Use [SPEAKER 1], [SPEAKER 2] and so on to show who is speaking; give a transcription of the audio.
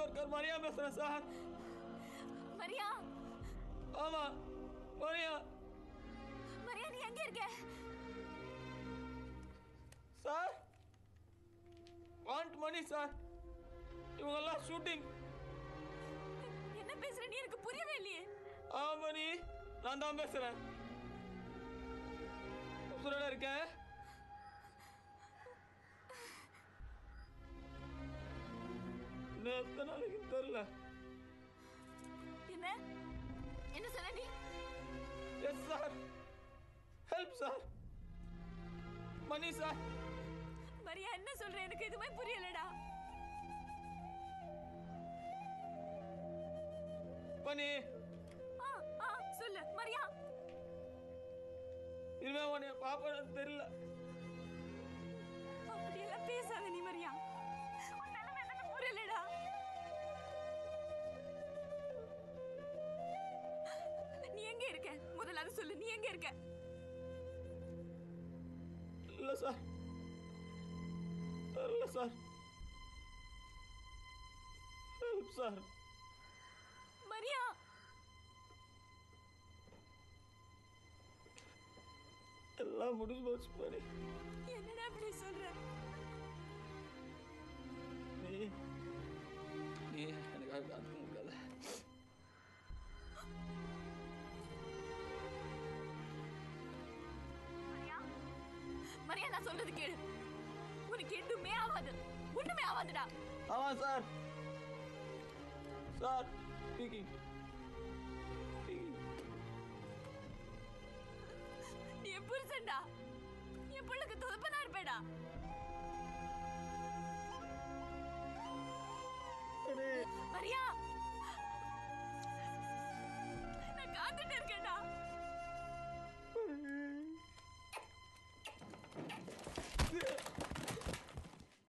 [SPEAKER 1] worker Maria பேசுறேன் sir
[SPEAKER 2] Maria
[SPEAKER 1] ஆமா மரியா
[SPEAKER 2] மரியா நீ எங்க இருக்க
[SPEAKER 1] சார் வாண்ட் மணி சார் இவங்கெல்லாம் ஷூட்டிங்
[SPEAKER 2] என்ன பேசுற நீ எனக்கு புரியவே இல்லையே
[SPEAKER 1] ஆ மணி நான் தான் பேசுறேன் உசுரோட இருக்கேன் இன்னும் எத்தனை நாளைக்கு தெரியல
[SPEAKER 2] என்ன என்ன சொன்ன நீ
[SPEAKER 1] yes sir help sir money sir
[SPEAKER 2] Maria என்ன சொல்ற எனக்கு எதுவுமே புரியலடா
[SPEAKER 1] மணி
[SPEAKER 2] ஆ ஆ சொல்லு மரியா
[SPEAKER 1] இனிமே உன்னை பாப்பேன்னு தெரியல
[SPEAKER 2] அப்படியெல்லாம் பேசாத நீ மரியா உன் நிலைமை எனக்கு புரியலடா நீ எங்க இருக்க முதல்ல அதை சொல்லு நீ எங்க இருக்க
[SPEAKER 1] இல்ல சார் தெரியல சார் ஹெல்ப் சார்
[SPEAKER 2] மரியா
[SPEAKER 1] எல்லாம் முடிஞ்சு போச்சு மணி
[SPEAKER 2] என்னடா இப்படி சொல்ற
[SPEAKER 1] நீ நீ எனக்காக காத்துக்க முடியல
[SPEAKER 2] மரியா மரியா நான் சொல்றது கேளு உனக்கு எதுவுமே ஆகாது ஒண்ணுமே ஆகாதுடா
[SPEAKER 1] ஆமா சார் சார் ஸ்பீக்கிங்
[SPEAKER 2] நீ என் புருஷன்டா என் பிள்ளைக்கு துதப்பனா இருப்பேடா மரியா நான் காத்துட்டு